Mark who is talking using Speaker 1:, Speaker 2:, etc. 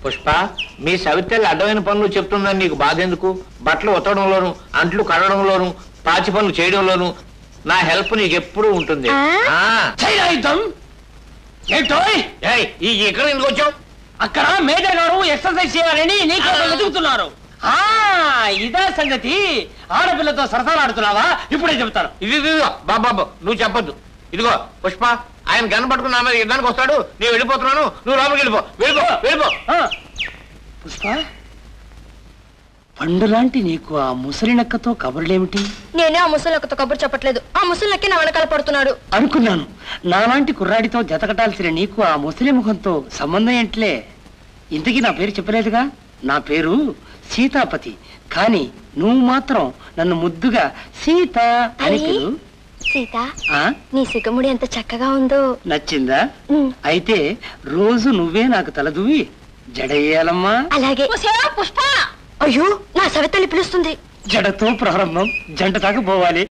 Speaker 1: పుష్ప మీ సవితల్లి అడ్డమైన పనులు చెప్తుందని నీకు బాధ ఎందుకు బట్టలు ఉతకడంలోను అంట్లు కడడంలోను పాచి పనులు చేయడంలోను నా హెల్ప్ నీకు ఎప్పుడూ ఉంటుంది
Speaker 2: ఆ?
Speaker 1: ఆ.
Speaker 3: చైనాయుధం ఏంటోయ్
Speaker 1: ఏయ్, ఈ ఎక్కడ ఎందుకు వచ్చావు
Speaker 3: అక్కడ మేజర్ గారు ఎక్సర్సైజ్ చేయాలని నీకోసం వెతుకుతున్నారు ఆ ఇదా సంగతి ఆడపిల్లతో సరసాలాడుతున్నావా ఇప్పుడే చెబుతాను
Speaker 1: ఇది ఇది, ఇదిగో, బాబాబు నువ్వు చెప్పొద్దు ఇదిగో పుష్ప ఆయన కనపట్టుకుని నా మీద యుద్ధానికి వస్తాడు నేను వెళ్ళిపోతున్నాను నువ్వు లోపలికి వెళ్ళిపో వెళ్ళిపో వెళ్ళిపో
Speaker 3: ఆ, పుష్ప పండులాంటి నీకు ఆ ముసలి నక్కతో కబుర్లేమిటి
Speaker 2: నేనే ఆ ముసలక్కతో కబురు చెప్పట్లేదు ఆ ముసలక్కి నా వెనకాల పడుతున్నాడు
Speaker 3: అనుకున్నాను నాలాంటి కుర్రాడితో జతకటాల్సిన నీకు ఆ ముసలి ముఖంతో సంబంధం ఏంట్లే ఇంతకీ నా పేరు చెప్పలేదుగా నా పేరు సీతాపతి కానీ నువ్వు మాత్రం నన్ను ముద్దుగా సీత అని
Speaker 2: అయ్యి.
Speaker 3: పిలు
Speaker 2: సీత
Speaker 3: ఆ?
Speaker 2: నీ సిగముడి ఎంత చక్కగా ఉందో
Speaker 3: నచ్చిందా
Speaker 2: ఉమ్,
Speaker 3: అయితే రోజు నువ్వే నాకు తలదువి జడేయాలమ్మా
Speaker 2: అలాగే పుష్ప అయ్యో నా సవితల్లి పిలుస్తుంది
Speaker 3: జడతో ప్రారంభం జంట దాకా పోవాలి